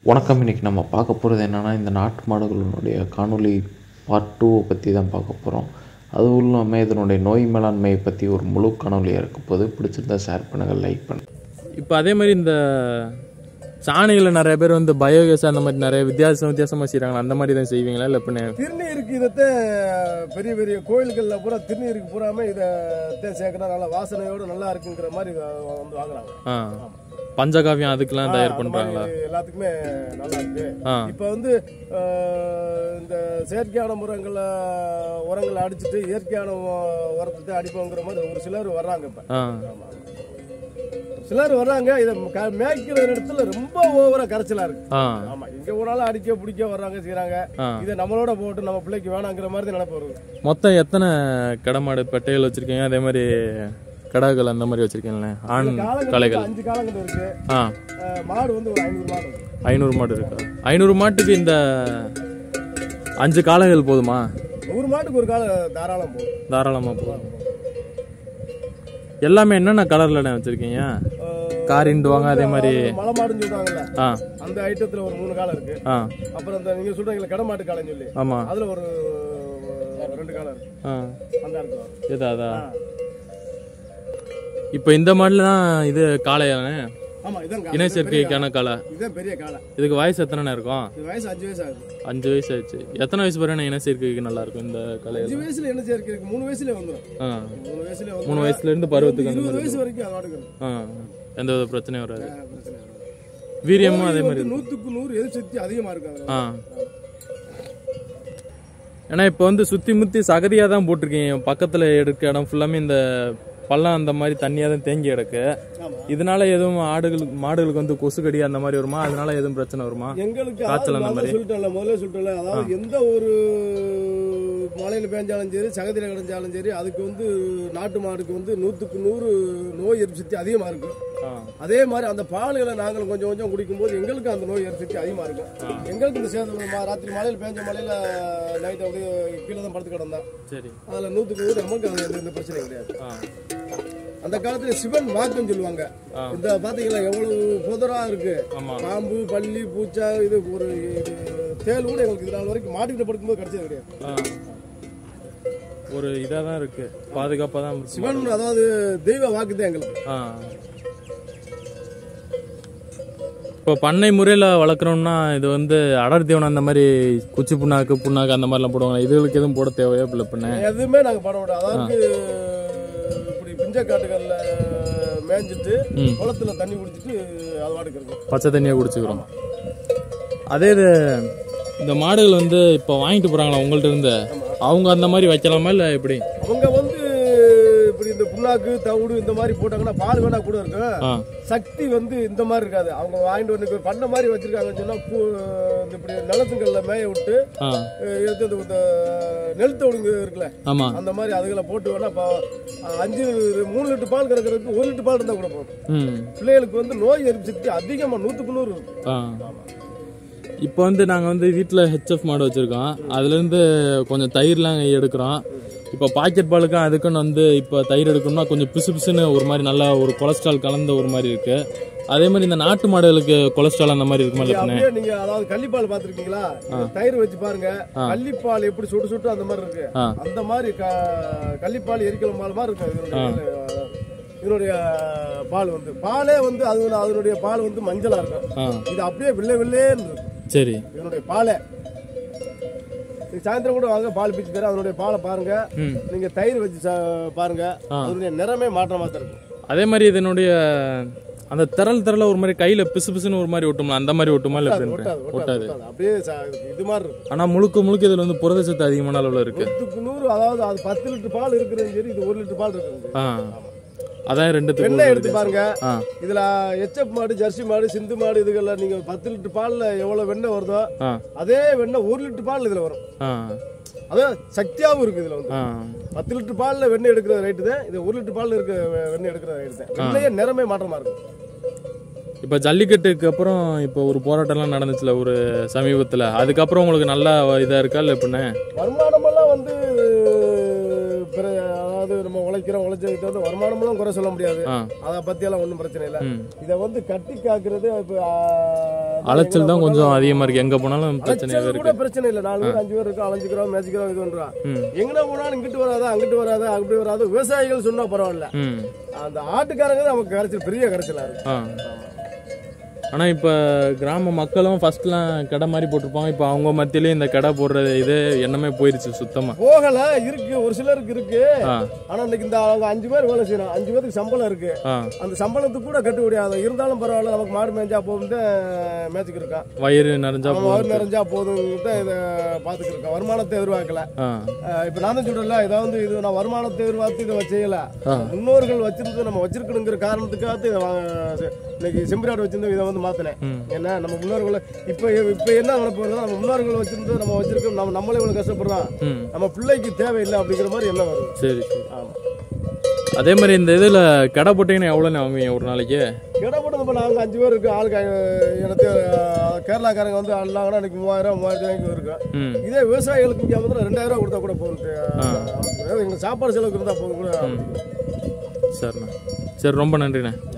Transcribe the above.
வணக்கம் இன்றைக்கி நம்ம பார்க்க போகிறது என்னென்னா இந்த நாட்டு மாடுகளினுடைய காணொளி பார்ட் டூவை பற்றி தான் பார்க்க போகிறோம் அதுவும் இல்லாமல் இதனுடைய நோய் மேலாண்மையை பற்றி ஒரு முழு காணொலியாக இருக்க போது பிடிச்சிருந்தா ஷேர் பண்ணுங்கள் லைக் பண்ணுங்கள் இப்போ அதே மாதிரி இந்த சாணிகளை நிறைய பேர் வந்து பயோகேஸ் அந்த மாதிரி நிறைய வித்தியாசம் வித்தியாசமாக செய்கிறாங்களா அந்த மாதிரி தான் செய்வீங்களா இல்லை பின்ன திருநீருக்கு இதத்தை பெரிய பெரிய கோயில்களில் பூரா திருநீருக்கு பூராமே இதை சேர்க்கணும் நல்லா வாசனையோடு நல்லா இருக்குங்கிற மாதிரி இதை வந்து வாங்குறாங்க ஆ பஞ்சகாவியம் அதுக்கெல்லாம் தயார் அந்த மாதிரி பண்ணுறாங்களா எல்லாத்துக்குமே நல்லா இருக்கு ஆ இப்போ வந்து அஹ், இந்த செயற்கையான முறைங்களை உரங்களை அடிச்சுட்டு இயற்கையான உ- உரத்தை அடிப்போங்கிற மாதிரி ஒரு சிலர் வர்றாங்க இப்போ ஆ சிலர் வர்றாங்க இதை க- மேய்க்கிற இடத்துல ரொம்ப ஓவரா கரைச்சலா இருக்கு ஆ ஆமா இங்க போனாலும் அடிக்க பிடிக்க வர்றாங்க செய்றாங்க ஆ இதை நம்மளோட போட்டு நம்ம பிள்ளைக்கு வேணாங்கிற மாதிரி தான் நினைப்பு வருது மொத்தம் எத்தனை கடமாடு பெட்டைகள் வச்சுருக்கீங்க அதே மாதிரி கடாக்கள் அந்த மாதிரி வச்சுருக்கீங்களே ஆண் காலங்கட்டு கலைகள் அஞ்சு காலங்கட்டு இருக்கு ஆ அஹ், மாடு வந்து ஒரு ஐநூறு மாடு இருக்கு. ஐநூறு மாடு இருக்கா ஐநூறு மாட்டுக்கு இந்த அஞ்சு காளைகள் போதுமா நூறு மாட்டுக்கு ஒரு காலம் தாராளம் போகும் தாராளமாக போதும் எல்லாமே என்னென்ன கலரில் வச்சுருக்கீங்க அஹ், காரிண்டுவாங்க அதே மாதிரி மலை மாடுன்னு சொல்றாங்கல்ல ஆ அந்த ஐட்டத்துல ஒரு மூணு காலம் இருக்கு ஆ அப்புறம் அந்த நீங்க சொல்றீங்களா கடமாட்டு காலம்னு சொல்லி ஆமாம் அதுல ஒரு ஒரு ரெண்டு காலம் இருக்கு ஆ அந்த இருக்கு இதா அதா இப்போ இந்த மாடல் தான் இது காளையானே ஆமா இதான் காலம். இணை சேர்க்கைக்கான காளை இதுதான் பெரிய காலம் இதுக்கு வயசு எத்தனை இருக்கும் இது வயசு அஞ்சு வயசு ஆகுது அஞ்சு வயசு ஆச்சு எத்தனை வயசு வரை இணை சேர்க்கைக்கு நல்லா இருக்கும் இந்த காளையில அஞ்சு வயசுல என்ன சேர்க்கை இருக்கு மூணு வயசுல வந்துடும் ஆ மூணு வயசுல வந்து மூணு வயசுல இருந்து பருவத்துக்கு அந்த இருபது மாதிரி வயசு வரைக்கும் அது வாடகை இருக்கு. ஆ எந்த வித பிரச்சனையும் வராது அஹ், பிரச்சனை வராது. வீரியமும் அதே கோழி மாதிரி வந்து நூத்துக்கு நூறு எதிர் சக்தி அதிகமா இருக்கு அதுல. ஆ ஏன்னா இப்போ வந்து சுற்றி முற்றி சகதியாக தான் போட்டிருக்கீங்க பக்கத்தில் எடுக்க இடம் ஃபுல்லாமே இந்த பள்ளம் அந்த மாதிரி தண்ணியாக தான் தேங்கி கிடக்கு ஆமா. இதனால எதுவும் ஆடுகளுக்கு மாடுகளுக்கு வந்து கொசுக்கடி அந்த மாதிரி வருமா அதனால எதுவும் பிரச்சனை வருமா எங்களுக்கு காய்ச்சல் அதாவது அந்த நான் தான் சொல்லிட்டேன்ல முதல்ல சொல்லிட்டேன்ல அதாவது எந்த ஒரு மழையில பேஞ்சாலும் சரி சகதியில கிடந்தாலும் சரி அதுக்கு வந்து நாட்டு மாடுக்கு வந்து நூத்துக்கு நூறு நோய் எதிர்ப்பு சக்தி அதிகமா இருக்கு ஆ அதே மாதிரி அந்த பால்களை நாங்கள் கொஞ்சம் கொஞ்சம் குடிக்கும்போது எங்களுக்கு அந்த நோய் எதிர்ப்பு சக்தி அதிகமா இருக்கும் எங்களுக்கு இந்த சேதம் ம- ராத்திரி மழையில பேஞ்ச மழையில நைட் அப்படியே கீழே தான் படுத்து கிடந்தேன் சரி அதுல நூத்துக்கு நூறு நமக்கு அது எந்த- எந்த பிரச்சனையும் கிடையாது ஆ அந்த காலத்துல சிவன் வாக்குன்னு சொல்லுவாங்க ஆ. இந்த பாத்தீங்களா எவ்வளவு புதரா இருக்கு ஆமாம் பாம்பு பல்லி பூச்சா இது ஒரு இது தேல் கூட எங்களுக்கு இது நாள் வரைக்கும் மாட்டிக்கிட்டு படுக்கும்போது கிடைச்சது கிடையாது ஆ ஒரு இதாக தான் இருக்கு பாதுகாப்பாக தான் இருக்கு சிவன் அதாவது தெய்வ வாக்கு தான் எங்களுக்கு ஆ இப்போ பண்ணை முறையில் வளர்க்குறோம்னா இது வந்து அடர் தீவனம் அந்த மாதிரி குச்சி புண்ணாக்கு புண்ணாக்கு அந்த மாதிரிலாம் போடுவாங்க இதுகளுக்கு எதுவும் போட தேவையா இல்லை பண்ண எதுவுமே நாங்க பண்ண மாட்டோம் அதாவது இப்படி பிஞ்ச காட்டுகள்ல மேய்ஞ்சிட்டு ம். குளத்துல தண்ணி குடிச்சிட்டு அது வாட்டுக்கு இருக்கும் பச்சை தண்ணியாக குடிச்சுக்கிறோம் அதே இது இந்த மாடுகள் வந்து இப்போ வாங்கிட்டு போகிறாங்களா உங்கள்ட்ட இருந்து அவங்க அந்த மாதிரி வைக்கலாமா இல்லை எப்படி அவங்க வந்து இப்படி இந்த புண்ணாக்கு தவிடு இந்த மாதிரி போட்டாங்கன்னா பால் வேணா கூட இருக்கும் ஆ சக்தி வந்து இந்த மாதிரி இருக்காது அவங்க வாங்கிட்டு வந்து இப்ப பண்ண மாதிரி வச்சிருக்காங்கன்னு சொன்னா பூ இந்த இப்படி நிலத்துங்கள்ல மேய விட்டு ஆ அஹ் எடுத்து இந்த- இந்த நெல் தவிடுங்க இருக்குல்ல ஆமாம் அந்த மாதிரி அதுகளை போட்டு வேணா இப்போ அஞ்சு மூணு லிட்டர் பால் கறக்கிறதுக்கு ஒரு லிட்டர் பால் இருந்தால் கூட போதும் ம் பிள்ளைகளுக்கு வந்து நோய் எதிர்ப்பு சக்தி அதிகமாக நூற்றுக்கு நூறு இருக்கும் ஆ இப்போ வந்து நாங்கள் வந்து வீட்டில் ஹெச்எஃப் மாடு வச்சுருக்கோம் அதுலேருந்து கொஞ்சம் தயிர்லாம் எடுக்கிறோம் இப்போ பாக்கெட் பாலுக்கும் அதுக்குன்னு வந்து இப்போ தயிர் எடுக்கணும்னா கொஞ்சம் பிசு பிசுன்னு ஒரு மாதிரி நல்லா ஒரு கொலஸ்ட்ரால் கலந்த ஒரு மாதிரி இருக்கு அதே மாதிரி இந்த நாட்டு மாடுகளுக்கு கொலஸ்ட்ரால் அந்த மாதிரி இருக்குமா இல்லை அப்படியே நீங்க அதாவது கள்ளிப்பால் பார்த்துருக்கீங்களா தயிர் வச்சு பாருங்க கள்ளிப்பால் எப்படி சுட்டு சுட்டு அந்த மாதிரி இருக்கு ஆ. அந்த மாதிரி க- கள்ளிப்பால் எரிக்கல பால் மாதிரி இருக்கும் இதனுடைய இதனுடைய பால் வந்து பாலே வந்து அது அதனுடைய பால் வந்து மஞ்சளா இருக்கும் ஆ இது அப்படியே வில்லே வில்லேன்னு இருக்கும் சரி இதனுடைய பாலை நீங்க சாயந்தரம் கூட வாங்க பால் பீச்சு தர அதனுடைய பாலை பாருங்க ம் நீங்க தயிர் வச்சு சா- பாருங்க அதனுடைய நிறமே மாற்றமா தான் இருக்கும் அதே மாதிரி இதனுடைய அந்த திரள் திரள ஒரு மாதிரி கையில் பிசு பிசுன்னு ஒரு மாதிரி ஒட்டுமா அந்த மாதிரி ஒட்டுமா இல்லை எப்படி ஒட்டாது ஒட்டாது ஒட்டாது ஒட்டாது. அப்படியே சா- இது மாதிரி இருக்கும் ஆனால் முழுக்க முழுக்க இதில் வந்து புரதச்சத்து அதிகமான அளவில் இருக்கு நூற்றுக்கு நூறு அதாவது அது பத்து லிட்டர் பால் இருக்கிறது சரி இது ஒரு லிட்டர் பால் இருக்குது ஆ அதான் ரெண்டுத்துக்கும் வெண்ணெய் உள்ள எடுத்து வித்தியாசம். பாருங்க ஆ இதுல எச்எப் மாடு ஜெர்சி மாடு சிந்து மாடு இதுகள்ல நீங்க பத்து லிட்டர் பால்ல எவ்வளவு வெண்ணெய் வருதோ ஆ அதே வெண்ணெய் ஒரு லிட்டர் பால் இதுல வரும் ஆ அதான் சக்தியாவும் இருக்கு இதுல வந்து ஆ பத்து லிட்டர் பால்ல வெண்ணெய் எடுக்கிற ரேட்டு தான் இது ஒரு லிட்டர் பால்ல இருக்க வெ- வெண்ணெய் எடுக்கிற ரேட்டு தான் வெண்ணையே நிறமே மாற்றமா இருக்கும் இப்போ ஜல்லிக்கட்டுக்கு அப்புறம் இப்போ ஒரு போராட்டம்லாம் நடந்துச்சுல ஒரு சமீபத்தில் அதுக்கப்புறம் உங்களுக்கு நல்லா இதாக இருக்கா இல்லை எப்படின்னு வருமானமெல்லாம் வந்து பிற- அதாவது அதாவது நம்ம உழைக்கிறோம் உழைச்சதுக்கு வந்து வருமானம்லாம் குறை சொல்ல முடியாது ஆ அதை பத்தியெல்லாம் ஒன்றும் பிரச்சனை இல்லை ம் இதை வந்து கட்டி காக்குறது இப்போ அலைச்சல் தான் கொஞ்சம் அதிகமா இருக்கு எங்க போனாலும் பிரச்சனையாவே அலைச்சல் இருக்கு கூட பிரச்சனை இல்லை நாலு பேர் அஞ்சு பேர் இருக்கோம் அலைஞ்சுக்கிறோம் மேய்ச்சிக்கிறோம் இது பண்றோம் ம் எங்கன போனாலும் இங்கிட்டு வராதா அங்கிட்டு வராதா அப்படி வராது விவசாயிகள் சொன்னா பரவாயில்ல ம் அந்த ஆட்டுக்காரங்க தான் நமக்கு கரைச்சல் பெரிய கரைச்சலா இருக்கு ஆ ஆனா இப்ப கிராம மக்களும் ஃபர்ஸ்ட்லாம் கடை மாதிரி போட்டிருப்பாங்க இப்போ அவங்க மத்தியிலே இந்த கடை போடுற இது எண்ணமே போயிருச்சு சுத்தமா போகல இருக்கு ஒரு சிலருக்கு இருக்கு ஆ ஆனா இன்னைக்கு இந்த அவங்க அஞ்சு பேர் வேலை செய்யணும் அஞ்சு பேருக்கு சம்பளம் இருக்கு ஆ அந்த சம்பளத்துக்கு கூட கட்டு முடியாது இருந்தாலும் பரவாயில்ல நமக்கு மாடு மேய்ஞ்சா போகுது மேய்ச்சிக்கு இருக்கான் வயிறு நிறைஞ்சா அவன் போதும் வயிறு நிறைஞ்சா போதுங்கிட்ட இதை பார்த்துட்டு இருக்கான் வருமானத்தை எதிர்பார்க்கல ஆ அஹ் இப்ப நான் தான் சொல்றேன்ல இதாவது இது நான் வருமானத்தை எதிர்பார்த்து இதை செய்யல ஆ. முன்னோர்கள் வச்சிருந்து நம்ம வச்சிருக்கணுங்கிற காரணத்துக்காக இதை வா- இன்னைக்கு செம்பிராடு வச்சிருந்து இதை வந்து மாத்தினேன் ம் என்ன நம்ம முன்னோர்கள் இப்ப இப்ப என்ன நினைப்பு வருதுன்னா, நம்ம முன்னோர்கள் வச்சிருந்து நம்ம வச்சிருக்கோம் நம்ம நம்மளே இவ்வளவு கஷ்டப்படுறோம் ம் நம்ம பிள்ளைக்கு தேவையில்லை அப்படிங்கிற மாதிரி என்ன வருது சரி சரி ஆமா அதே மாதிரி இந்த இதில் கடை போட்டிங்கன்னா எவ்வளோண்ணே வாங்குவீங்க ஒரு நாளைக்கு இடம் போட்டு இப்போ நாங்கள் அஞ்சு பேர் இருக்கு ஆளுக்கு அஹ், எனக்கு அஹ், கேரளாக்காரங்க வந்து அல்லாங்கன்னா எனக்கு மூவாயிரம் மூவாயிரத்தி ஐநூறு இருக்கு ம் இதே விவசாயிகளுக்கு இங்கே வந்து ரெண்டாயிரம் ரூபா கொடுத்தா கூட போகுது எங்களுக்கு சாப்பாடு செலவுக்கு இருந்தால் போதும் கூட சரிண்ணா சரி ரொம்ப நன்றிண்ணே